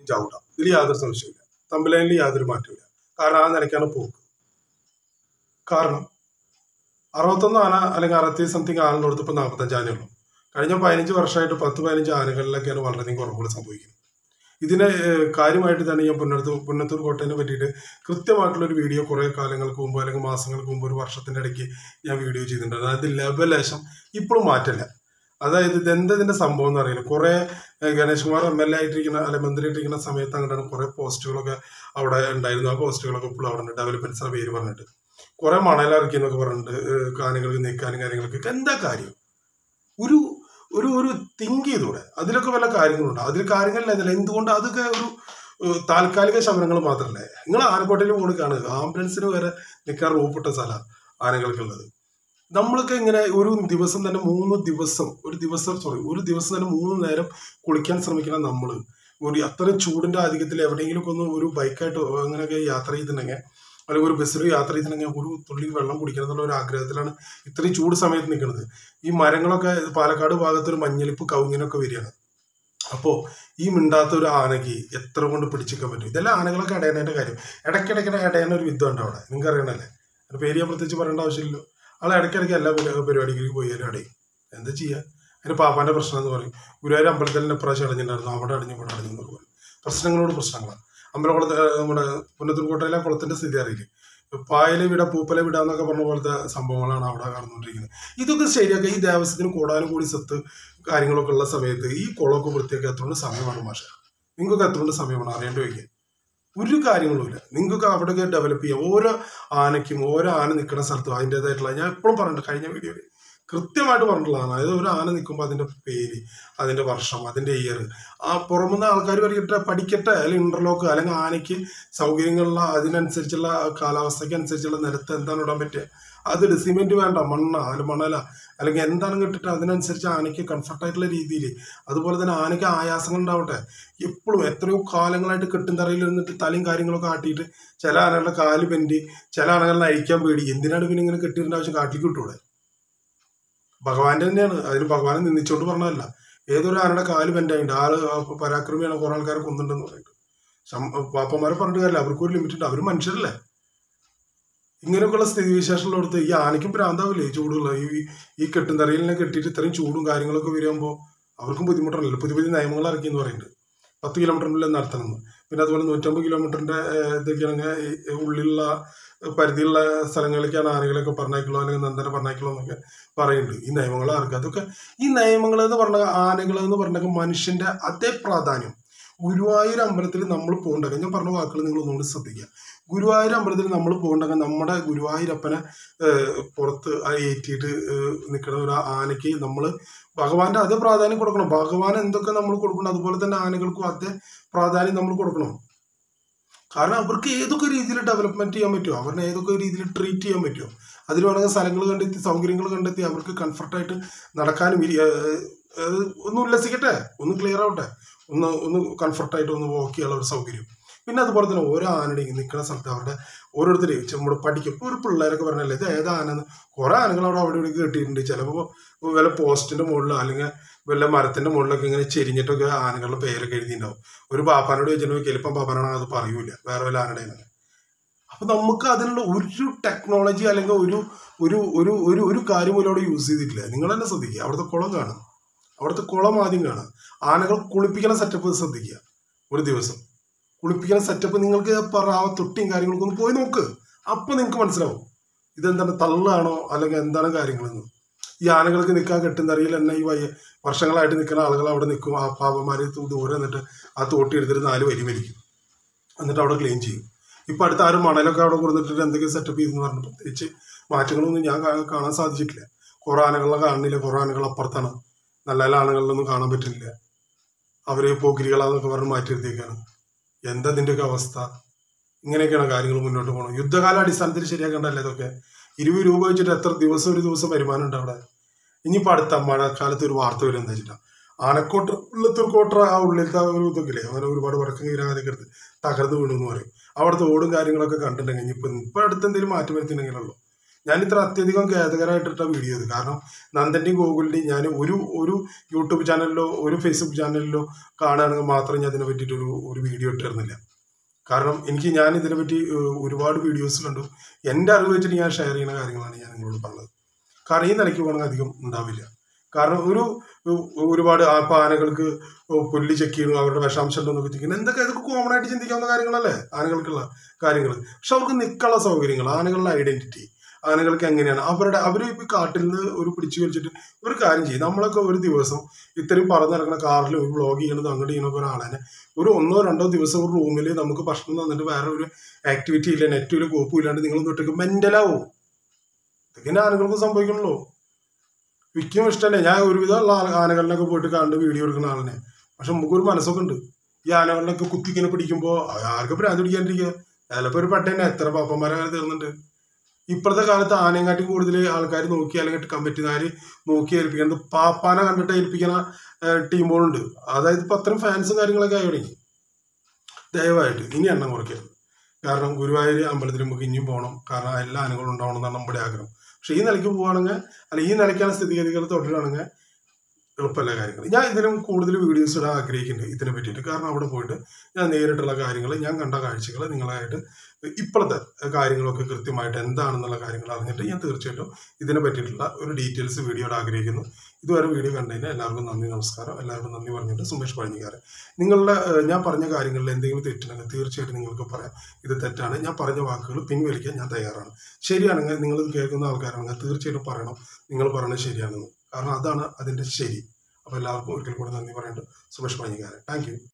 ചവിട്ടാം ഇതിൽ യാതൊരു സംശയമില്ല തമ്പിലൈനിൽ യാതൊരു മാറ്റമില്ല കാരണം ആ നിലയ്ക്കാണ് പോക്ക് കാരണം അറുപത്തൊന്ന് ആന അല്ലെങ്കിൽ അറുപത്തി സംതിങ് ആനകളുടെ അടുത്ത് ഇപ്പം നാൽപ്പത്തഞ്ച് ആനയുള്ളൂ കഴിഞ്ഞ പതിനഞ്ച് വർഷമായിട്ട് പത്ത് പതിനഞ്ച് ആനകളിലൊക്കെയാണ് വളരെയധികം കുറവുകൾ സംഭവിക്കുന്നത് ഇതിനെ ഏഹ്, കാര്യമായിട്ട് തന്നെ ഞാൻ പുന്നത്തൂർ പുന്നത്തൂർ കോട്ടയെ പറ്റിയിട്ട് കൃത്യമായിട്ടുള്ള ഒരു വീഡിയോ കുറേ കാലങ്ങൾക്ക് മുമ്പ് അല്ലെങ്കിൽ മാസങ്ങൾക്ക് മുമ്പ് ഒരു വർഷത്തിൻ്റെ ഇടയ്ക്ക് ഞാൻ വീഡിയോ ചെയ്തിട്ടുണ്ട് അതായത് ലെവലേശം ഇപ്പോഴും മാറ്റില്ല അതായത് ഇതെന്താ ഇതിന്റെ സംഭവം എന്ന് അറിയില്ല കുറെ ഏഹ്, Ganesh Kumar M L A ആയിട്ടിരിക്കുന്ന അല്ലെ മന്ത്രി ആയിട്ടിരിക്കുന്ന സമയത്ത് അങ്ങോട്ടാണ് കുറെ പോസ്റ്റുകളൊക്കെ അവിടെ ഉണ്ടായിരുന്നു ആ പോസ്റ്റുകളൊക്കെ ഇപ്പോഴും അവിടെ ഉണ്ട് ഡെവലപ്മെന്റ്സിന്റെ പേര് പറഞ്ഞിട്ട് കുറെ മണലിറക്കി എന്നൊക്കെ പറഞ്ഞിട്ട് ഏഹ്, കാനങ്ങൾക്ക് നീക്കാനും കാര്യങ്ങൾക്ക് എന്താ കാര്യം ഒരു ഒരു ഒരു തിങ്ക് ചെയ്തൂടെ അതിലൊക്കെ വല്ല കാര്യങ്ങളുണ്ട് അതിൽ കാര്യങ്ങളില്ല എന്തുകൊണ്ട് അതൊക്കെ ഒരു ഏഹ്, താൽക്കാലിക ശമനങ്ങൾ മാത്രമല്ലേ നിങ്ങൾ ആനക്കോട്ടയിൽ പോണ് കാണുക ആംബുലൻസിന് വരെ നിൽക്കാൻ റൂപ്പിട്ട സ്ഥലമാണ് ആനകൾക്കുള്ളത് നമ്മളൊക്കെ ഇങ്ങനെ ഒരു ദിവസം തന്നെ മൂന്ന് ദിവസം ഒരു ദിവസം സോറി ഒരു ദിവസം തന്നെ മൂന്ന് നേരം കുളിക്കാൻ ശ്രമിക്കണം നമ്മൾ ഒരു അത്രയും ചൂടിന്റെ ആധിക്യത്തിൽ എവിടെയെങ്കിലും ഒന്ന് ഒരു ബൈക്കായിട്ട് അങ്ങനെയൊക്കെ യാത്ര ചെയ്തിട്ടുണ്ടെങ്കിൽ അല്ലെങ്കിൽ ഒരു ബസ്സിൽ യാത്ര ചെയ്തിട്ടുണ്ടെങ്കിൽ ഒരു തുള്ളി വെള്ളം കുടിക്കണം എന്നുള്ള ഒരു ആഗ്രഹത്തിലാണ് ഇത്രയും ചൂട് സമയത്ത് നിൽക്കുന്നത് ഈ മരങ്ങളൊക്കെ പാലക്കാട് ഭാഗത്തൊരു മഞ്ഞളിപ്പ് കവുങ്ങിനൊക്കെ വരികയാണ് അപ്പോൾ ഈ മിണ്ടാത്ത ഒരു ആനയ്ക്ക് എത്ര കൊണ്ട് പിടിച്ചിക്കാൻ പറ്റും ഇതെല്ലാം ആനകളൊക്കെ അടയണേൻ്റെ കാര്യം ഇടയ്ക്കിടയ്ക്ക് അടയാൻ ഒരു വിദ്യ ഉണ്ട് അവിടെ നിങ്ങൾക്ക് അറിയണല്ലേ അതിന്റെ പേര് ഞാൻ പ്രത്യേകിച്ച് പറയേണ്ട ആവശ്യമില്ലല്ലോ ആൾ ഇടയ്ക്കിടയ്ക്ക് എല്ലാ പരി- പരിപാടിക്കും പോയാലും അടയും എന്താ ചെയ്യുക അതിന് പാപ്പാന്റെ പ്രശ്നം എന്ന് പറയും ഗുരുവായൂർ അമ്പലത്തിൽ തന്നെ ഇപ്രാവശ്യം അടഞ്ഞിട്ടുണ്ടായിരുന്നു അവിടെ അടഞ്ഞു ഇവിടെ അടഞ്ഞു എന്ന് പറയും പ്രശ്നങ്ങളോട് പ്രശ്നങ്ങളാണ് അമ്പലക്കുളത്ത് ഏഹ് നമ്മുടെ പുന്നത്തൂർക്കോട്ടയിലെ കുളത്തിന്റെ സ്ഥിതി അറിയില്ലേ പായല വിട പൂപ്പല വിട എന്നൊക്കെ പറഞ്ഞ പോലത്തെ സംഭവങ്ങളാണ് അവിടെ നടന്നുകൊണ്ടിരിക്കുന്നത് ഇതൊക്കെ ശരിയാക്കുക ഈ ദേവസ്വത്തിന് കൂടാനും കൂടി സത്ത് കാര്യങ്ങളൊക്കെ ഉള്ള സമയത്ത് ഈ കുളമൊക്കെ വൃത്തിയൊക്കെ എത്രകൊണ്ട് സമയമാണ് മാഷ നിങ്ങൾക്ക് എത്രകൊണ്ട് സമയമാണ് അറിയേണ്ടി വയ്ക്കുക ഒരു കാര്യങ്ങളുമില്ല നിങ്ങൾക്ക് അവിടെയൊക്കെ ഡെവലപ്പ് ചെയ്യാം ഓരോ ആനയ്ക്കും ഓരോ ആന നിൽക്കുന്ന സ്ഥലത്തും അതിൻ്റെതായിട്ടുള്ള ഞാൻ എപ്പോഴും പറഞ്ഞിട്ടുണ്ട് കഴിഞ്ഞ വീഡിയോയിൽ കൃത്യമായിട്ട് പറഞ്ഞിട്ടുള്ളതാണ് അതായത് ഒരു ആന നിൽക്കുമ്പോൾ അതിന്റെ പേര് അതിന്റെ വർഷം അതിന്റെ ഇയർ ആ പുറമെന്ന് ആൾക്കാർ പഠിക്കട്ടെ പഠിക്കട്ടെ അല്ലെങ്കിൽ ഇന്റർലോക്ക് അല്ലെങ്കിൽ ആനയ്ക്ക് സൗകര്യങ്ങളുള്ള അതിനനുസരിച്ചുള്ള കാലാവസ്ഥയ്ക്ക് അനുസരിച്ചുള്ള നിരത്ത് എന്താണ് ഇടാൻ പറ്റുക അത് സിമെന്റ് വേണ്ട മണ്ണ അല്ലെങ്കിൽ മണല അല്ലെങ്കിൽ എന്താണ് കിട്ടിട്ട് അതിനനുസരിച്ച് ആനയ്ക്ക് കംഫർട്ട് ആയിട്ടുള്ള രീതിയിൽ അതുപോലെ തന്നെ ആനയ്ക്ക് ആയാസങ്ങൾ ഉണ്ടാവട്ടെ എപ്പോഴും എത്രയോ കാലങ്ങളായിട്ട് കെട്ടും തറയിൽ ഇരുന്നിട്ട് തലയും കാര്യങ്ങളൊക്കെ ആട്ടിയിട്ട് ചില ആനകളുടെ കാല് പെൻറ്റി ചില ആനകളിനെ അഴിക്കാൻ പേടി എന്തിനാണ് പിന്നെ ഇങ്ങനെ കെട്ടിയിടേണ്ട ആവശ്യം കാട്ടിലേക്ക് കിട്ടൂടെ ഭഗവാന്റെ തന്നെയാണ് അതിന് ഭഗവാനെ നിന്ദിച്ചോണ്ട് പറഞ്ഞതല്ല ഏതൊരു ആനയുടെ കാല് ബെൻഡായിട്ടുണ്ട് ആള് പരാക്രമിയാണ് കുറെ ആൾക്കാരെ കൊന്നിട്ടുണ്ടെന്ന് പറയുന്നത് സം- പാപ്പന്മാരെ പറഞ്ഞിട്ട് കാര്യമില്ല അവർക്ക് ഒരു ലിമിറ്റ് ഉണ്ട് അവർ മനുഷ്യരല്ലേ ഇങ്ങനെയൊക്കെയുള്ള സ്ഥിതിവിശേഷമുള്ളടത്ത് ഈ ആനയ്ക്കും ഭ്രാന്താവില്ലേ ഈ ചൂടുള്ള ഈ ഈ കെട്ടും തറയിലിനെ കെട്ടിയിട്ട് ഇത്രയും ചൂടും കാര്യങ്ങളൊക്കെ വരുമ്പോൾ അവർക്കും ബുദ്ധിമുട്ടാണല്ലോ പുതിയ പുതിയ നിയമങ്ങൾ ഇറക്കി എന്ന് പറയുന്നുണ്ട് പത്ത് കിലോമീറ്ററിനുള്ളിൽ നടത്തണം പിന്നെ അതുപോലെ നൂറ്റമ്പത് കിലോമീറ്ററിന്റെ ഏഹ്, ഇതൊക്കെയാണെങ്കിൽ ഈ ഉള്ളിലുള്ള പരിധിയുള്ള സ്ഥലങ്ങളിലേക്കാണ് ആനകളൊക്കെ പറഞ്ഞേക്കുള്ളൂ അല്ലെങ്കിൽ നന്ദനെ പറഞ്ഞേക്കുള്ളൂ എന്നൊക്കെ പറയുന്നുണ്ട് ഈ നിയമങ്ങൾ ആർക്ക് അതൊക്കെ ഈ നിയമങ്ങൾ എന്ന് പറഞ്ഞ ആനകൾ എന്ന് പറഞ്ഞ മനുഷ്യന്റെ അതേ പ്രാധാന്യം ഗുരുവായൂർ അമ്പലത്തിൽ നമ്മൾ പോകണ്ടെങ്കിൽ ഞാൻ പറഞ്ഞ വാക്കുകൾ നിങ്ങൾ ഒന്നുകൂടി ശ്രദ്ധിക്കുക ഗുരുവായൂർ അമ്പലത്തിൽ നമ്മൾ പോകണ്ടെങ്കിൽ നമ്മുടെ ഗുരുവായൂരപ്പനെ ഏഹ്, പുറത്ത് ആ ഏറ്റിയിട്ട് നിൽക്കുന്ന ഒരു ആനയ്ക്ക് നമ്മൾ ഭഗവാന്റെ അതേ പ്രാധാന്യം കൊടുക്കണം ഭഗവാൻ എന്തൊക്കെ നമ്മൾ കൊടുക്കണം അതുപോലെ തന്നെ ആനകൾക്കും അതേ പ്രാധാന്യം നമ്മൾ കൊടുക്കണം കാരണം അവർക്ക് ഏതൊക്കെ രീതിയിൽ ഡെവലപ്മെന്റ് ചെയ്യാൻ പറ്റുമോ അവരെ ഏതൊക്കെ രീതിയിൽ ട്രീറ്റ് ചെയ്യാൻ പറ്റുമോ അതിൽ വേണമെങ്കിൽ സ്ഥലങ്ങൾ കണ്ടെത്തി സൗകര്യങ്ങൾ കണ്ടെത്തി അവർക്ക് കംഫർട്ടായിട്ട് നടക്കാനും ഇരി- ഏഹ് ഏഹ് ഒന്ന് ഉല്ലസിക്കട്ടെ ഒന്ന് ക്ലിയർ ആവട്ടെ ഒന്ന് ഒന്ന് കംഫർട്ടായിട്ട് ഒന്ന് വാക്ക് ചെയ്യാനുള്ള ഒരു സൗകര്യം പിന്നെ അതുപോലെ തന്നെ ഓരോ ആനയുടെയും നിൽക്കുന്ന സ്ഥലത്ത് അവരുടെ ഓരോരുത്തരെയും നമ്മൾ പഠിക്കും ഇപ്പോൾ ഒരു പിള്ളേരൊക്കെ പറഞ്ഞല്ലേ ഇത് ഏതാ ആനെന്ന് കുറെ ആനകൾ അവിടെ അവിടെ ഇവിടെ കെട്ടിയിട്ടുണ്ട് ചിലപ്പോൾ വല്ല പോസ്റ്റിന്റെ മുകളിലോ അല്ലെങ്കിൽ വല്ല മരത്തിന്റെ മുകളിലൊക്കെ ഇങ്ങനെ ചെരിഞ്ഞിട്ടൊക്കെ ആനകളുടെ പേരൊക്കെ എഴുതിയിട്ടുണ്ടാവും ഒരു പാപ്പാനോട് ചോദിച്ചിട്ടുണ്ടെങ്കിൽ ചിലപ്പം പാപ്പാനാണെങ്കിൽ അത് പറയൂല വേറെ വല്ല ആനയുടെ അപ്പൊ നമുക്ക് അതിനുള്ള ഒരു ടെക്നോളജി അല്ലെങ്കിൽ ഒരു ഒരു ഒരു ഒരു ഒരു കാര്യം പോലും അവിടെ യൂസ് ചെയ്തിട്ടില്ല നിങ്ങൾ തന്നെ ശ്രദ്ധിക്കുക അവിടുത്തെ കുളം കാണും അവിടുത്തെ കുളം ആദ്യം കാണാം ആനകൾ കുളിപ്പിക്കുന്ന സെറ്റപ്പ് ശ്രദ്ധിക്കുക ഒരു ദിവസം കുളിപ്പിക്കുന്ന സെറ്റപ്പ് നിങ്ങൾക്ക് പറ ആ തൊട്ടിയും കാര്യങ്ങളൊക്കെ ഒന്ന് പോയി നോക്ക് അപ്പൊ നിങ്ങൾക്ക് മനസ്സിലാവും ഇതെന്താണ് തള്ളാണോ അല്ലെങ്കിൽ എന്താണ് കാര്യങ്ങളെന്ന് ഈ ആനകൾക്ക് നിൽക്കാൻ കെട്ടുന്നറിയിൽ തന്നെ ഈ വയ്യ വർഷങ്ങളായിട്ട് നിൽക്കുന്ന ആളുകൾ അവിടെ നിൽക്കും ആ പാപന്മാര് ദൂരെ നിന്നിട്ട് ആ തോട്ടി എടുത്തിട്ട് നാല് വരി വലിക്കും എന്നിട്ട് അവിടെ ക്ലീൻ ചെയ്യും ഇപ്പൊ അടുത്ത ആരും മണലൊക്കെ അവിടെ കൊടുത്തിട്ട് എന്തൊക്കെ സെറ്റപ്പ് ചെയ്തെന്ന് പറഞ്ഞു പ്രത്യേകിച്ച് മാറ്റങ്ങളൊന്നും ഞാൻ കാ- കാണാൻ സാധിച്ചിട്ടില്ല കുറെ ആനകളെ കാണുന്നില്ല കുറെ ആനകൾ അപ്പുറത്താണ് നല്ല നല്ല ആനകളിലൊന്നും കാണാൻ പറ്റുന്നില്ല അവര് പോക്കിരികളാന്നൊക്കെ പറഞ്ഞ് മാറ്റി നിർത്തിയേക്കാണ് എന്താ ഇതിന്റെയൊക്കെ അവസ്ഥ ഇങ്ങനെയൊക്കെയാണ് കാര്യങ്ങൾ മുന്നോട്ട് പോകണം യുദ്ധകാല അടിസ്ഥാനത്തിൽ ശരിയാക്കണ്ടല്ലേ ഇതൊക്കെ ഇരുപത് രൂപ വെച്ചിട്ട് എത്ര ദിവസം ഒരു ദിവസം വരുമാനം ഉണ്ട് അവിടെ ഇനിയിപ്പോ അടുത്ത മഴക്കാലത്ത് ഒരു വാർത്ത വരും എന്താ വെച്ചിട്ടാ ആനക്കോട്ട ഉള്ളത്തൂർ കോട്ട ആ ഉള്ളിലത്തെ ആ ഒരു ഇതൊക്കെ അങ്ങനെ ഒരുപാട് വടക്കം കീരാതൊക്കെ എടുത്ത് തകർന്നു വീണു എന്ന് പറയും അവിടുത്തെ ഓടും കാര്യങ്ങളൊക്കെ കണ്ടിട്ടുണ്ടെങ്കിൽ ഇനിയിപ്പോ ഇപ്പൊ അടുത്ത് എന്തെങ്കിലും മാറ്റം വരുത്തിയിട്ടുണ്ടെങ്കിലല്ലോ ഞാൻ ഇത്ര അത്യധികം ഖേദകരമായിട്ടിട്ട വീഡിയോ ഇത് കാരണം നന്ദന്റെയും ഗോകുലിന്റെയും ഞാൻ ഒരു ഒരു യൂട്യൂബ് ചാനലിലോ ഒരു ഫേസ്ബുക്ക് ചാനലിലോ കാണുകയാണെങ്കിൽ മാത്രം ഞാൻ ഇതിനെ പറ്റിയിട്ട് ഒരു ഒരു വീഡിയോ ഇട്ടിരുന്നില്ല കാരണം എനിക്ക് ഞാൻ ഇതിനെ പറ്റി ഏഹ്, ഒരുപാട് വീഡിയോസ് കണ്ടു എൻ്റെ അറിവ് വെച്ചിട്ട് ഞാൻ ഷെയർ ചെയ്യുന്ന കാര്യങ്ങളാണ് ഞാൻ നിങ്ങളോട് പറഞ്ഞത് കാരണം ഈ നിലയ്ക്ക് പോകണമെങ്കിൽ അധികം ഉണ്ടാവില്ല കാരണം ഒരു ഒരു- ഒരുപാട് ആ ഇപ്പൊ ആനകൾക്ക് പുല്ല് ചെക്ക് ചെയ്യണം അവരുടെ വിഷാംശം ഉണ്ടോ എന്നൊക്കെ ചിന്തിക്കണം എന്തൊക്കെ ഇതൊക്കെ കോമൺ ആയിട്ട് ചിന്തിക്കാവുന്ന കാര്യങ്ങളല്ലേ ആനകൾക്കുള്ള കാര്യങ്ങൾ പക്ഷെ അവർക്ക് നിൽക്കാനുള്ള സൗകര്യങ്ങൾ ആനകളുടെ ഐഡന്റിറ്റി ആനകൾക്ക് എങ്ങനെയാണ് അവരുടെ അവർ ഇപ്പൊ കാട്ടിൽ നിന്ന് ഒരു പിടിച്ചു വലിച്ചിട്ട് ഒരു കാര്യം ചെയ്യും നമ്മളൊക്കെ ഒരു ദിവസം ഇത്രയും പറന്ന് നടക്കുന്ന കാറിൽ ഒരു വ്ളോഗ് ചെയ്യണത് അങ്ങോട്ട് ചെയ്യണത് ഒരാളെ ഒരു ഒന്നോ രണ്ടോ ദിവസം ഒരു റൂമിൽ നമുക്ക് ഭക്ഷണം തന്നിട്ട് വേറെ ഒരു ആക്ടിവിറ്റി ഇല്ല നെറ്റും ഇല്ല കോപ്പും ഇല്ലാണ്ട് നിങ്ങൾ തൊട്ടേക്ക് മെന്റലാവും ഇതൊക്കെ ആനകൾക്ക് സംഭവിക്കണല്ലോ വിൽക്കും ഇഷ്ടമല്ലേ ഞാൻ ഒരുവിധം ഉള്ള ആ- ആനകളിലൊക്കെ പോയിട്ട് കണ്ട് വീഡിയോ എടുക്കുന്ന ആളിനെ പക്ഷെ നമുക്കൊരു മനസ്സൊക്കെ ഉണ്ട് ഈ ആനകളിലൊക്കെ കുത്തിങ്ങനെ പിടിക്കുമ്പോൾ ആർക്കും ഭ്രാന്ത് പിടിക്കാണ്ടിരിക്കുക ചിലപ്പോൾ ഒരു പട്ടേനെ എത്ര പാപ്പന്മാരങ്ങനെ തീർന്നുണ്ട് ഇപ്പോഴത്തെ കാലത്ത് ആനയെക്കാട്ടി കൂടുതൽ ആൾക്കാർ നോക്കി അല്ലെങ്കിൽ കമ്മിറ്റിനാര് നോക്കി ഏൽപ്പിക്കുന്നത് പാപ്പാനെ കണ്ടിട്ട് ഏൽപ്പിക്കുന്ന ടീമുകളുണ്ട് അതായത് ഇപ്പം അത്രയും ഫാൻസും കാര്യങ്ങളൊക്കെ ആയി തുടങ്ങി ദയവായിട്ട് ഇനി എണ്ണം കുറയ്ക്കരുത് കാരണം ഗുരുവായൂർ അമ്പലത്തിൽ നമുക്ക് ഇനിയും പോകണം കാരണം എല്ലാ ആനകളും ഉണ്ടാവണം എന്നാണ് നമ്മുടെ ആഗ്രഹം പക്ഷെ ഈ നിലയ്ക്ക് പോവുകയാണെങ്കിൽ അല്ല ഈ നിലയ്ക്കാണ് സ്ഥിതിഗതികൾ തുടരുകയാണെങ്കിൽ എളുപ്പമല്ല കാര്യങ്ങൾ ഞാൻ ഇതിനും കൂടുതൽ വീഡിയോസ് ഇടാൻ ആഗ്രഹിക്കുന്നുണ്ട് ഇതിനെ പറ്റിയിട്ട് കാരണം അവിടെ പോയിട്ട് ഞാൻ നേരിട്ടുള്ള കാര്യങ്ങൾ ഞാൻ കണ്ട കാഴ്ചകൾ നിങ്ങളായിട്ട് ഇപ്പോഴത്തെ കാര്യങ്ങളൊക്കെ കൃത്യമായിട്ട് എന്താണെന്നുള്ള കാര്യങ്ങൾ അറിഞ്ഞിട്ട് ഞാൻ തീർച്ചയായിട്ടും ഇതിനെ പറ്റിയിട്ടുള്ള ഒരു ഡീറ്റെയിൽസ് വീഡിയോ ഇടാൻ ആഗ്രഹിക്കുന്നു ഇതുവരെ വീഡിയോ കണ്ടതിന് എല്ലാവർക്കും നന്ദി നമസ്കാരം എല്ലാവർക്കും നന്ദി പറഞ്ഞിട്ട് സുമേഷ് പഴഞ്ഞിക്കാരൻ നിങ്ങളുടെ ഏഹ്, ഞാൻ പറഞ്ഞ കാര്യങ്ങളിൽ എന്തെങ്കിലും തെറ്റുണ്ടെങ്കിൽ തീർച്ചയായിട്ടും നിങ്ങൾക്ക് പറയാം ഇത് തെറ്റാണ് ഞാൻ പറഞ്ഞ വാക്കുകൾ പിൻവലിക്കാൻ ഞാൻ തയ്യാറാണ് ശരിയാണെങ്കിൽ നിങ്ങൾ ഇത് കേൾക്കുന്ന ആൾക്കാരാണെങ്കിൽ തീർച്ചയായിട്ടും പറയണം നിങ്ങൾ പറയുന്നത് ശരിയാണെന്ന് കാരണം അതാണ് അതിൻ്റെ ശരി അപ്പോൾ എല്ലാവർക്കും ഒരിക്കൽ കൂടെ നന്ദി പറയുന്നുണ്ട് സുമേഷ് പഴഞ്ഞിക്കാരൻ താങ്ക് യു